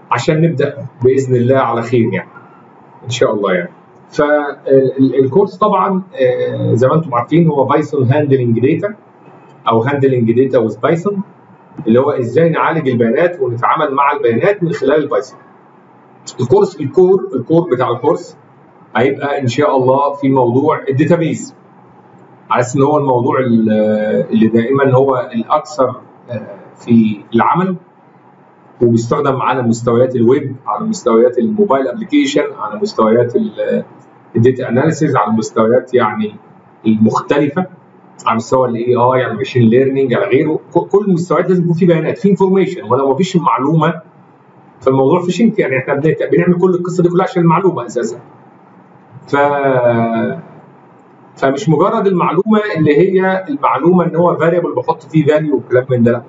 عشان نبدا باذن الله على خير يعني ان شاء الله يعني فالكورس طبعا آه، زي ما انتم عارفين هو بايثون هاندلنج داتا او هاندلنج داتا وذ بايثون اللي هو ازاي نعالج البيانات ونتعامل مع البيانات من خلال البايثون الكورس الكور الكور بتاع الكورس هيبقى ان شاء الله في موضوع الداتابيز على اساس ان هو الموضوع ال- اللي دائما هو الاكثر آه، في العمل وبيستخدم على مستويات الويب على مستويات الموبايل ابلكيشن على مستويات الداتا اناليسيز على مستويات يعني المختلفه على مستوى الاي اي على الماشين ليرنينج على غيره ك- كل المستويات لازم يكون في بيانات في انفورميشن ولو ما فيش معلومه فالموضوع فيشنج يعني احنا بنت- بنعمل كل القصه دي كلها عشان المعلومه اساسا ف فمش مجرد المعلومه اللي هي المعلومه ان هو فاريبل بحط فيه فاليو وكلام من ده لا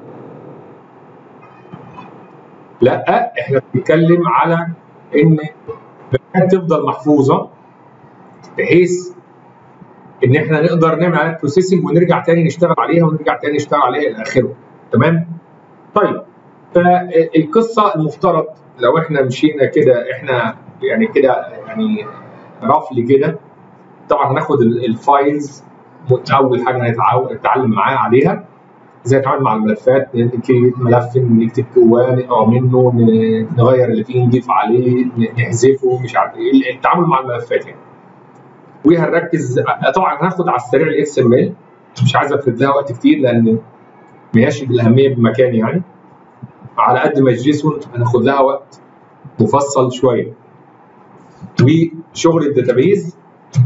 لا احنا بنتكلم على ان البيانات تفضل محفوظه بحيث ان احنا نقدر نعمل عليها بروسيسنج ونرجع تاني نشتغل عليها ونرجع تاني نشتغل عليها الى اخره تمام طيب فالقصه المفترض لو احنا مشينا كده احنا يعني كده يعني رفل كده طبعا هناخد ال- الفايلز اول حاجه هنتعو- نتعلم معاها عليها ازاي نتعامل مع الملفات نكريت ملف نكتب جواه نقرا منه ن- نغير اللي فيه نضيف عليه ن- نحذفه مش عارف ايه التعامل مع الملفات يعني وهنركز طبعا هناخد على السريع الاكس ام ال مش عايز افرد لها وقت كتير لان ما هياش بالاهميه بمكان يعني على قد ما الجيسون هناخد لها وقت مفصل شويه وشغل الداتابيز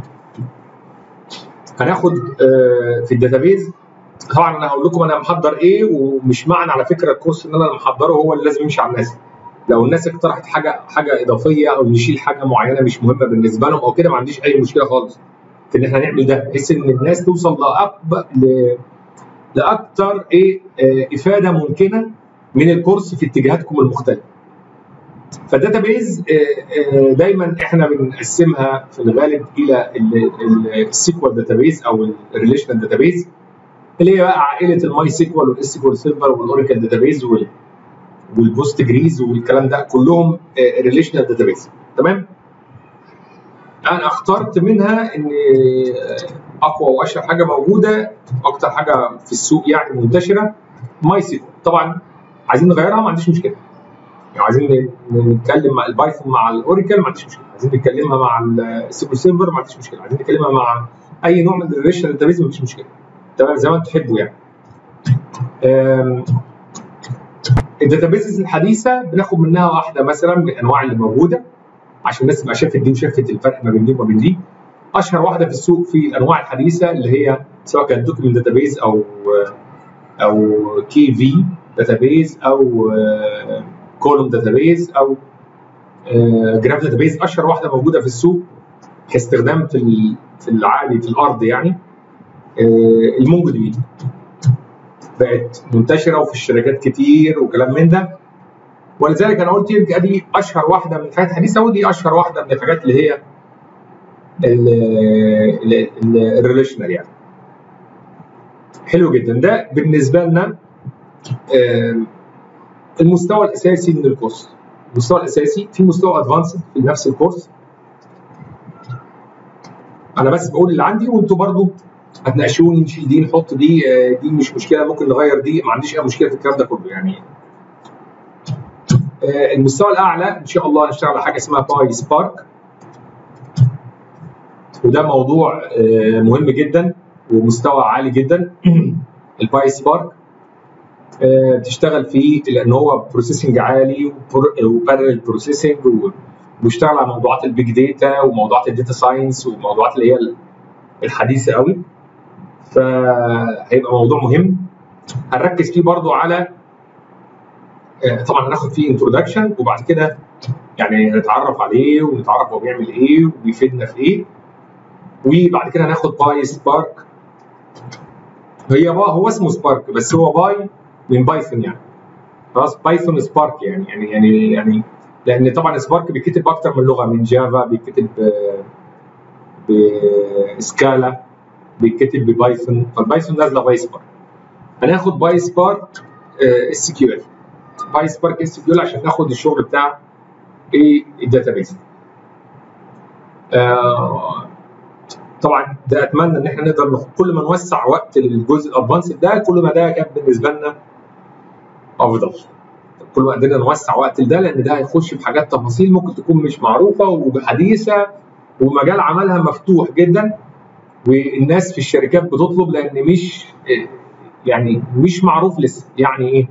هناخد آه، في الداتابيز طبعا انا هقول لكم انا محضر ايه ومش معنى على فكره الكورس ان انا محضره هو اللي لازم يمشي على الناس لو الناس اقترحت حاجه حاجه اضافيه او نشيل حاجه معينه مش مهمه بالنسبه لهم او كده ما عنديش اي مشكله خالص في ان احنا نعمل ده بحيث ان الناس توصل لاكبر ل... لاكثر ايه آه، افاده ممكنه من الكورس في اتجاهاتكم المختلفه فالداتابيز دايما احنا بنقسمها في الغالب الى السيكوال داتابيز او الريليشنال داتابيز اللي هي بقى عائله الماي سيكوال والاس سيكوال سيرفر والاوراكل داتابيز والبوست جريز والكلام ده كلهم ريليشنال داتابيز تمام انا اخترت منها ان اقوى واشهر حاجه موجوده اكتر حاجه في السوق يعني منتشره ماي سيكوال طبعا عايزين نغيرها ما عنديش مشكله يعني عايزين نتكلم مع البايثون مع الاوراكل ما عنديش مشكله عايزين نتكلمها مع السيكوال سيرفر ما عنديش مشكله عايزين نتكلمها مع اي نوع من الريليشنال داتابيز ما فيش مشكله تمام زي ما انتم تحبوا يعني الداتابيزز الحديثه بناخد منها واحده مثلا من الانواع اللي موجوده عشان الناس تبقى شافت دي وشافت الفرق ما بين دي وما بين دي اشهر واحده في السوق في الانواع الحديثه اللي هي سواء كانت دوكيمنت داتابيز او او كي في داتابيز او كولوم داتابيز او جراف داتابيز اشهر واحده موجوده في السوق كاستخدام في في العادي في الارض يعني المونجو دي بي بقت منتشره وفي الشركات كتير وكلام من ده ولذلك انا قلت يمكن ادي اشهر واحده من الحاجات الحديثه ودي اشهر واحده من الحاجات اللي هي الريليشنال يعني حلو جدا ده بالنسبه لنا المستوى الاساسي من الكورس المستوى الاساسي في مستوى ادفانسد في نفس الكورس انا بس بقول اللي عندي وانتوا برضو هتناقشوني نشيل دي نحط دي دي مش مشكله ممكن نغير دي ما عنديش اي مشكله في الكلام ده كله يعني المستوى الاعلى ان شاء الله هنشتغل على حاجه اسمها باي سبارك وده موضوع مهم جدا ومستوى عالي جدا الباي سبارك بتشتغل فيه لان هو بروسيسنج عالي وبارل بروسيسنج وبيشتغل على موضوعات البيج داتا وموضوعات الداتا ساينس والموضوعات اللي هي الحديثه قوي فهيبقى موضوع مهم هنركز فيه برضو على طبعا هناخد فيه انتروداكشن وبعد كده يعني هنتعرف عليه ونتعرف هو بيعمل ايه وبيفيدنا في ايه وبعد كده هناخد باي سبارك هي بقى هو اسمه سبارك بس هو باي من بايثون يعني خلاص بايثون سبارك يعني يعني يعني يعني لان طبعا سبارك بيتكتب باكتر من لغه من جافا بيتكتب بسكالا بيتكتب ببايثون فالبايثون نازله باي سبارك هناخد باي سبارك اس كيو ال باي سبارك اس كيو ال عشان ناخد الشغل بتاع ايه الداتابيز آه طبعا ده اتمنى ان احنا نقدر نخ- كل ما نوسع وقت للجزء الادفانسد ده كل ما ده كان بالنسبه لنا افضل كل ما قدرنا نوسع وقت لده لان ده هيخش في حاجات تفاصيل ممكن تكون مش معروفه وحديثه ومجال عملها مفتوح جدا والناس في الشركات بتطلب لان مش يعني مش معروف لسه يعني ايه؟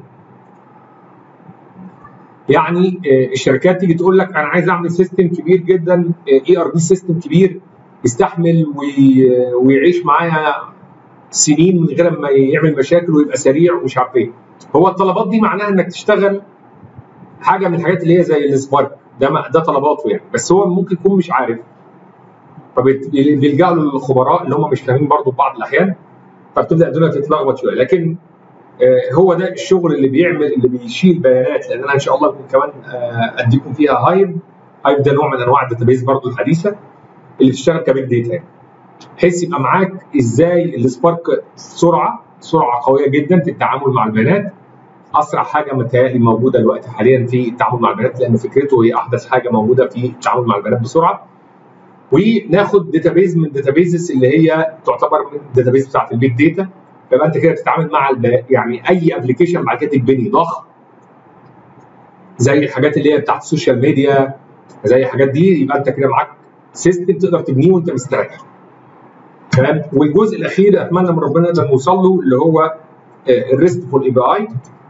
يعني آه، الشركات تيجي تقول لك انا عايز اعمل سيستم كبير جدا اي ار بي سيستم كبير يستحمل وي- ويعيش معايا سنين من غير ما يعمل مشاكل ويبقى سريع ومش عارف ايه هو الطلبات دي معناها انك تشتغل حاجه من الحاجات اللي هي زي السبارك ده ما- ده طلباته يعني بس هو ممكن يكون مش عارف فبيلجأوا للخبراء اللي هم مش فاهمين برضه في بعض الاحيان فبتبدا الدنيا تتلخبط شويه لكن آه، هو ده الشغل اللي بيعمل اللي بيشيل بيانات لان انا ان شاء الله ممكن كمان آه، اديكم فيها هايف هايف ده نوع من انواع الداتابيز برضه الحديثه اللي بتشتغل كبيج داتا يعني بحيث يبقى معاك ازاي السبارك سرعه سرعه قويه جدا في التعامل مع البيانات اسرع حاجه متهيألي موجوده دلوقتي حاليا في التعامل مع البيانات لان فكرته هي احدث حاجه موجوده في التعامل مع البيانات بسرعه وناخد داتابيز من داتابيزز اللي هي تعتبر من الداتابيز بتاعت البيج داتا يبقى انت كده بتتعامل مع الب... يعني اي ابلكيشن بعد كده تتبني ضخم زي الحاجات اللي هي بتاعت السوشيال ميديا زي الحاجات دي يبقى انت كده معاك سيستم تقدر تبنيه وانت مستريح تمام والجزء الاخير اتمنى من ربنا نقدر نوصل له اللي هو الريستفول اي بي اي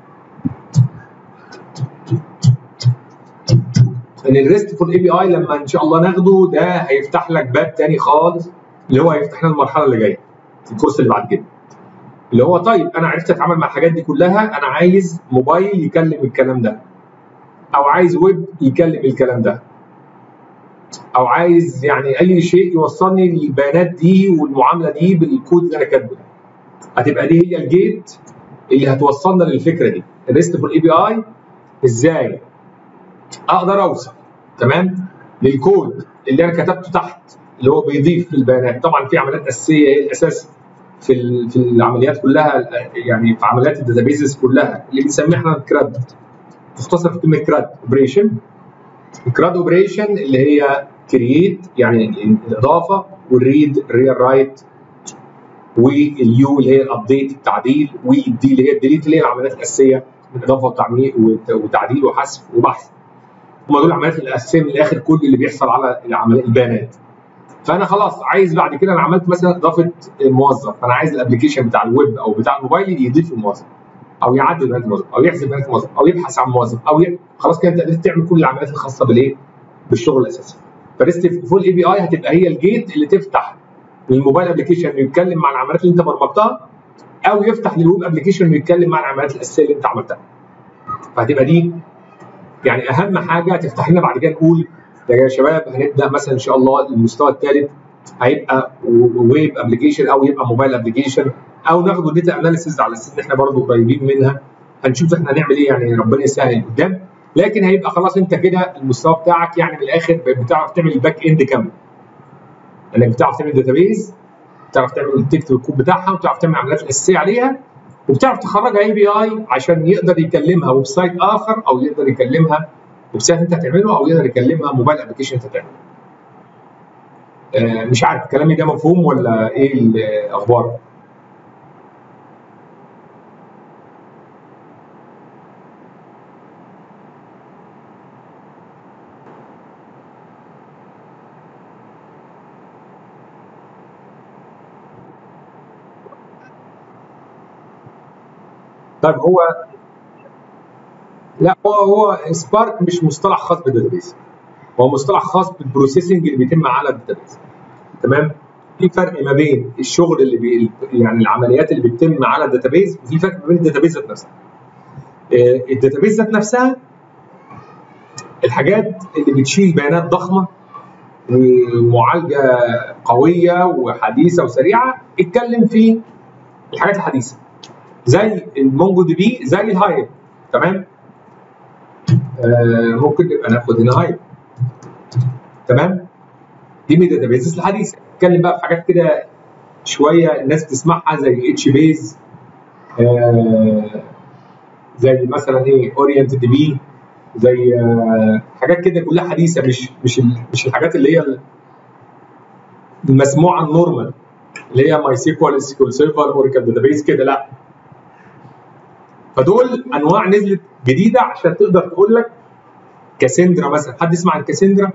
ان الريستفول اي بي اي لما ان شاء الله ناخده ده هيفتح لك باب تاني خالص اللي هو هيفتح لنا المرحله اللي جايه الكورس اللي بعد كده اللي هو طيب انا عرفت اتعامل مع الحاجات دي كلها انا عايز موبايل يكلم الكلام ده او عايز ويب يكلم الكلام ده او عايز يعني اي شيء يوصلني للبيانات دي والمعامله دي بالكود اللي انا كاتبه ده هتبقى دي هي الجيت اللي هتوصلنا للفكره دي الريستفول اي بي اي ازاي اقدر اوصل تمام للكود اللي انا كتبته تحت اللي هو بيضيف البيانات طبعا في عمليات اساسيه هي الاساس في ال- في العمليات كلها يعني في عمليات الداتابيزز كلها اللي بنسميها احنا كراد تختصر في كلمه كراد اوبريشن الكراد اوبريشن اللي هي كرييت يعني الاضافه والريد الريال رايت واليو اللي هي الابديت التعديل والدي اللي هي الديليت اللي هي العمليات الاساسيه من اضافه وتعميق وت- وتعديل وحذف وبحث هم دول العمليات الاساسيه من الاخر كل اللي بيحصل على العمليات البيانات فانا خلاص عايز بعد كده انا عملت مثلا اضافه موظف فانا عايز الابلكيشن بتاع الويب او بتاع الموبايل يضيف الموظف او يعدل بيانات الموظف او يحذف بيانات الموظف او يبحث عن موظف او ي... خلاص كده انت قدرت تعمل كل العمليات الخاصه بالايه؟ بالشغل الاساسي فريست فول اي بي اي هتبقى هي الجيت اللي تفتح للموبايل ابلكيشن يتكلم مع العمليات اللي انت برمجتها او يفتح للويب ابلكيشن يتكلم مع العمليات الاساسيه اللي انت عملتها فهتبقى دي يعني اهم حاجه تفتح لنا بعد كده نقول يا شباب هنبدا مثلا ان شاء الله المستوى الثالث هيبقى ويب ابلكيشن او يبقى موبايل ابلكيشن او ناخد داتا اناليسيز على اساس ان احنا برضه قريبين منها هنشوف احنا هنعمل ايه يعني ربنا يسهل قدام لكن هيبقى خلاص انت كده المستوى بتاعك يعني من الاخر بتعرف تعمل الباك اند كامل انك بتعرف تعمل داتابيز بتعرف تعمل تكتب الكود بتاعها وبتعرف تعمل العمليات الاساسيه عليها وبتعرف تخرجها اي بي اي عشان يقدر يكلمها ويب سايت اخر او يقدر يكلمها ويب سايت انت هتعمله او يقدر يكلمها موبايل ابلكيشن انت هتعمله. آه مش عارف كلامي ده مفهوم ولا ايه الاخبار؟ طيب هو لا هو هو سبارك مش مصطلح خاص بالداتابيز هو مصطلح خاص بالبروسيسنج اللي بيتم على الداتابيز تمام في فرق ما بين الشغل اللي بي يعني العمليات اللي بتتم على الداتابيز وفي فرق ما بين الداتابيز ذات نفسها آه، الداتابيز ذات نفسها الحاجات اللي بتشيل بيانات ضخمه ومعالجه قويه وحديثه وسريعه اتكلم في الحاجات الحديثه زي المونجو دي بي زي الهايب تمام آه ممكن نبقى ناخد هنا هايب تمام دي من الداتابيزز الحديثه نتكلم بقى في حاجات كده شويه الناس بتسمعها زي اتش بيز آه زي مثلا ايه اورينت دي بي زي آه، حاجات كده كلها حديثه مش مش ال- مش الحاجات اللي هي المسموعه النورمال اللي هي ماي سيكوال سيكوال سيرفر اوريكل داتابيز كده لا فدول انواع نزلت جديده عشان تقدر تقول لك كاسندرا مثلا حد يسمع عن كاسندرا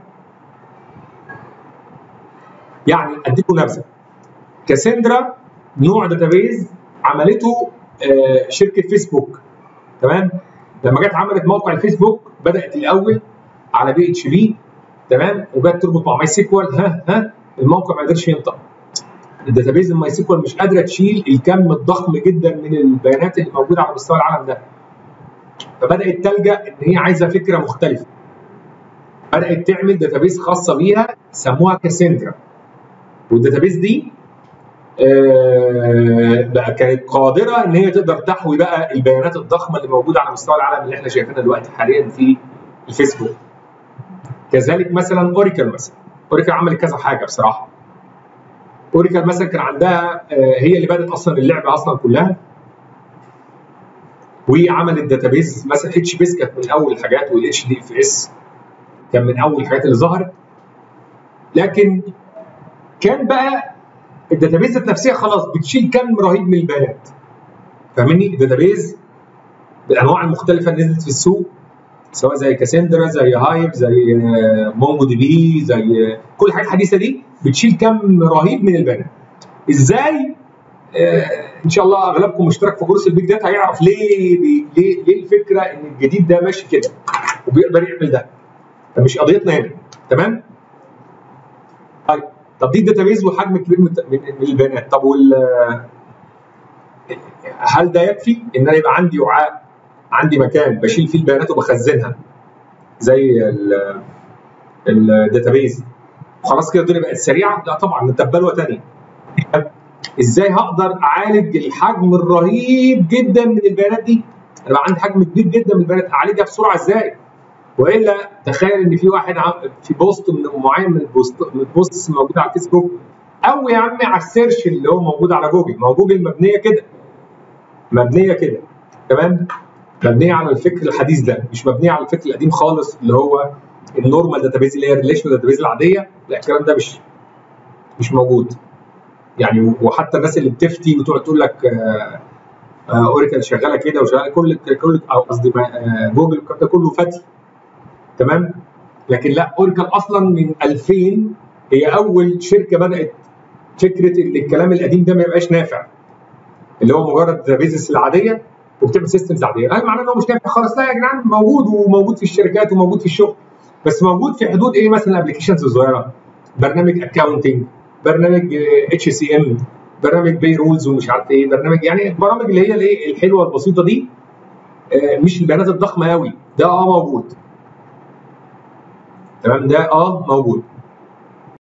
يعني اديكم نبذه كاسندرا نوع داتابيز عملته آه، شركه فيسبوك تمام لما جت عملت موقع الفيسبوك بدات الاول على بي اتش بي تمام وجت تربط مع ماي سيكوال ها ها الموقع ما قدرش ينطق الداتابيز الماي سيكوال مش قادره تشيل الكم الضخم جدا من البيانات اللي موجوده على مستوى العالم ده فبدات تلجا ان هي عايزه فكره مختلفه بدات تعمل داتابيز خاصه بيها سموها كاسندرا والداتابيز دي آه، بقى كانت قادره ان هي تقدر تحوي بقى البيانات الضخمه اللي موجوده على مستوى العالم اللي احنا شايفينها دلوقتي حاليا في الفيسبوك. كذلك مثلا اوريكل مثلا اوريكل عملت كذا حاجه بصراحه. اوريكل مثلا كان عندها آه، هي اللي بدات اصلا اللعبه اصلا كلها وعملت داتابيز مثلا اتش بيس كانت من اول الحاجات والاتش دي اف اس كان من اول الحاجات اللي ظهرت لكن كان بقى الداتابيز ذات نفسها خلاص بتشيل كم رهيب من البيانات فاهمني الداتابيز بالانواع المختلفه اللي نزلت في السوق سواء زي كاسندرا زي هايب زي آه، مونجو دي بي زي آه، كل الحاجات الحديثه دي بتشيل كم رهيب من البيانات ازاي آه، ان شاء الله اغلبكم مشترك في كورس البيج داتا هيعرف ليه بي ليه ليه الفكره ان الجديد ده ماشي كده وبيقدر يعمل ده فمش قضيتنا هنا تمام طيب طب دي الداتابيز وحجم كبير من من من البيانات طب وال هل ده يكفي ان انا يبقى عندي وعاء عندي مكان بشيل فيه البيانات وبخزنها زي ال- الداتابيز خلاص كده الدنيا بقت سريعه لا طبعا ده بلوه ثانيه ازاي هقدر اعالج الحجم الرهيب جدا من البيانات دي انا بقى عندي حجم كبير جدا من البيانات اعالجها بسرعه ازاي والا تخيل ان في واحد عم- في بوست من معين من البوست من البوستس الموجوده على الفيسبوك او يا عم على السيرش اللي هو موجود على جوجل ما هو جوجل مبنيه كده مبنيه كده تمام مبنيه على الفكر الحديث ده مش مبنيه على الفكر القديم خالص اللي هو النورمال داتابيز اللي هي الريليشنال داتابيز العاديه لا الكلام ده مش مش موجود يعني وحتى الناس اللي بتفتي وتقعد تقول لك آه، آه، اوريكل شغاله كده وشغاله كل كل او قصدي آه، جوجل الكلام ده كله فتي تمام لكن لا اوريكل اصلا من 2000 هي اول شركه بدات فكره ان الكلام القديم ده ما يبقاش نافع اللي هو مجرد داتابيزز العاديه وبتعمل سيستمز عاديه هل معناه ان هو مش نافع خالص لا يا جدعان موجود وموجود في الشركات وموجود في الشغل بس موجود في حدود ايه مثلا الابلكيشنز الصغيره برنامج اكاونتنج برنامج اتش سي ام برنامج بي رولز ومش عارف ايه برنامج يعني البرامج اللي هي الايه الحلوه البسيطه دي آه، مش البيانات الضخمه قوي ده اه موجود تمام ده اه موجود